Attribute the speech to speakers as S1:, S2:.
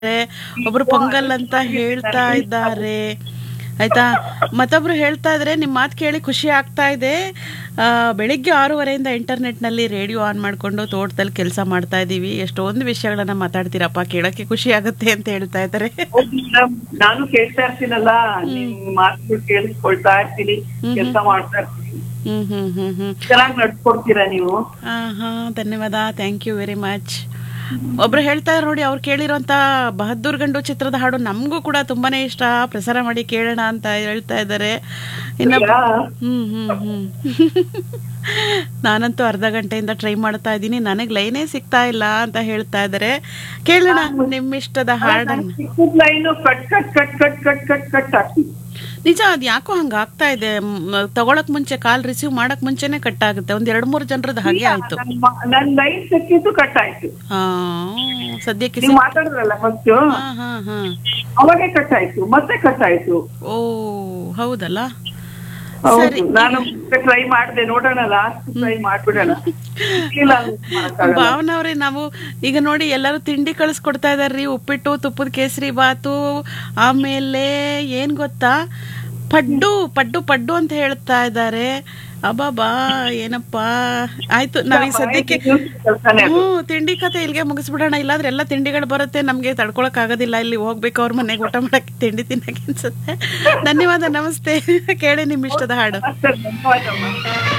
S1: ಒಬ್ರು ಪೊಂಗಲ್ ಅಂತ ಹೇಳ್ತಾ ಇದ್ದಾರೆ ಆಯ್ತಾ ಮತ್ತೊಬ್ರು ಹೇಳ್ತಾ ಇದ್ರೆ ನಿಮ್ಮ ಮಾತು ಕೇಳಿ ಖುಷಿ ಆಗ್ತಾ ಇದೆ ಆ, ಬೆಳಿಗ್ಗೆ ಆರೂವರೆಯಿಂದ ಇಂಟರ್ನೆಟ್ನಲ್ಲಿ ರೇಡಿಯೋ ಆನ್ ಮಾಡಿಕೊಂಡು ತೋಟದಲ್ಲಿ ಕೆಲಸ ಮಾಡ್ತಾ ಇದ್ದೀವಿ ಎಷ್ಟೊಂದು ವಿಷಯಗಳನ್ನ ಮಾತಾಡ್ತೀರಪ್ಪ ಕೇಳಕ್ಕೆ ಖುಷಿ ಆಗುತ್ತೆ ಅಂತ ಹೇಳ್ತಾ ಇದ್ದಾರೆ
S2: ಹೌದು ಮೇಡಮ್ ನಾನು ಕೇಳ್ತಾ ಇರ್ತೀನಲ್ಲ ನಿಮ್ ಮಾತುಗಳು ಕೇಳಿಸ್ಕೊಳ್ತಾ ಇರ್ತೀನಿ ಕೆಲಸ ಮಾಡ್ತಾ ಇರ್ತೀನಿ
S1: ಹ್ಮ್ ಹ್ಮ್ ಹ್ಮ್ ಹ್ಮ್
S2: ಚೆನ್ನಾಗಿ ನಡ್ಸ್ಕೊಡ್ತೀರಾ ನೀವು
S1: ಹಾ ಹಾ ಧನ್ಯವಾದ ಥ್ಯಾಂಕ್ ಯು ವೆರಿ ಮಚ್ ಒಬ್ರು ಹೇಳ್ತಾ ಇದ್ದಾರೆ ನೋಡಿ ಅವ್ರು ಕೇಳಿರೋಂಥ ಬಹದ್ದೂರ್ ಗಂಡು ಚಿತ್ರದ ಹಾಡು ನಮಗೂ ಕೂಡ ತುಂಬಾನೇ ಇಷ್ಟ ಪ್ರಸಾರ ಮಾಡಿ ಕೇಳೋಣ ಅಂತ ಹೇಳ್ತಾ ಇದ್ದಾರೆ ಇನ್ನೊಬ್ಬ ಹ್ಮ್ ಹ್ಮ್ ಹ್ಮ್ ನಾನಂತೂ ಅರ್ಧ ಗಂಟೆಯಿಂದ ಟ್ರೈ ಮಾಡ್ತಾ ಇದ್ದೀನಿ ನನಗೆ ಲೈನೇ ಸಿಗ್ತಾ ಇಲ್ಲ ಅಂತ ಹೇಳ್ತಾ ಇದ್ದಾರೆ ಕೇಳೋಣ ನಿಮ್ಮಿಷ್ಟದ ಹಾಡನ್ನು
S2: ಚಿಕ್ಕದ್ line cut cut cut cut cut cut cut ಆಗ್ತಿದೆ
S1: ನಿಜ ಅದು ಯಾಕೋ ಹಂಗ ಆಗ್ತಾ ಇದೆ ಮ್, ತಗೊಳಕ್ ಮುಂಚೆ ಕಾಲ್ ರಿಸೀವ್ ಮಾಡಕ್ ಮುಂಚೆನೆ ಕಟ್ ಆಗುತ್ತೆ ಒಂದ್ ಎರಡ್ ಮೂರು ಜನರದ್ದು ಹಾಗೆ ಆಯ್ತು
S2: ನನ್ ಮ- ನನ್ ಲೈನ್ ಸಿಕ್ಕಿದ್ದು ಕಟ್ ಆಯ್ತು
S1: ಆ, ಸದ್ಯಕ್ಕೆ
S2: ನೀವು ಮಾತಾಡಿದ್ರಲ್ಲ ಫಸ್ಟ್
S1: ಹಾ ಹಾ ಹಾ
S2: ಅವಾಗೆ ಕಟ್ ಆಯ್ತು ಮತ್ತೆ ಕಟ್ ಆಯ್ತು
S1: ಓ ಹೌದಲ್ಲ
S2: ಹೌದು ನಾನು ಟ್ರೈ ಮಾಡಿದೆ ನೋಡೋಣ ಲಾಸ್ಟ್ ಟ್ರೈ ಮಾಡ್ಬಿಡೋಣ ಇಲ್ಲ ಅಂದ್ರೆ ಮಾಡಕ್ಕಾಗಲ್ಲ.
S1: ಭಾವನಾ ಅವ್ರೆ ನಾವು ಈಗ ನೋಡಿ ಎಲ್ಲರೂ ತಿಂಡಿ ಕಳಿಸ್ಕೊಡ್ತಾ ಇದಾರ್ರಿ ಉಪ್ಪಿಟ್ಟು ತುಪ್ಪದ ಕೇಸರಿ ಬಾತು ಆಮೇಲೆ ಏನ್ ಗೊತ್ತಾ ಪಡ್ಡು ಪಡ್ಡು ಪಡ್ಡು ಅಂತ ಹೇಳ್ತಾ ಇದ್ದಾರೆ ಅಬ್ಬಾಬಾ ಏನಪ್ಪಾ ಆಯ್ತು ನಾವ್ ಈ ಸದ್ಯಕ್ಕೆ
S2: ಕೆಲ್ಸನೇ ಅದು.
S1: ಹ್ಮ್ ತಿಂಡಿ ಕತೆ ಇಲ್ಲಿಗೆ ಮುಗಿಸ್ಬಿಡೋಣ ಇಲ್ಲಾಂದ್ರೆ ಎಲ್ಲ ತಿಂಡಿಗಳು ಬರುತ್ತೆ ನಮ್ಗೆ ತಡ್ಕೊಳಕ್ ಆಗೋದಿಲ್ಲ ಇಲ್ಲಿ ಹೋಗ್ಬೇಕು ಅವ್ರ ಮನೆಗೆ ಊಟ ಮಾಡಕ್ಕೆ ತಿಂಡಿ ತಿನ್ನಕ್ಕೆ ಅನ್ಸುತ್ತೆ ಧನ್ಯವಾದ ನಮಸ್ತೆ ಕೇಳಿ ನಿಮ್ ಇಷ್ಟದ ಹಾಡು
S2: ಅಷ್ಟೇ, ಧನ್ಯವಾದಮ್ಮ.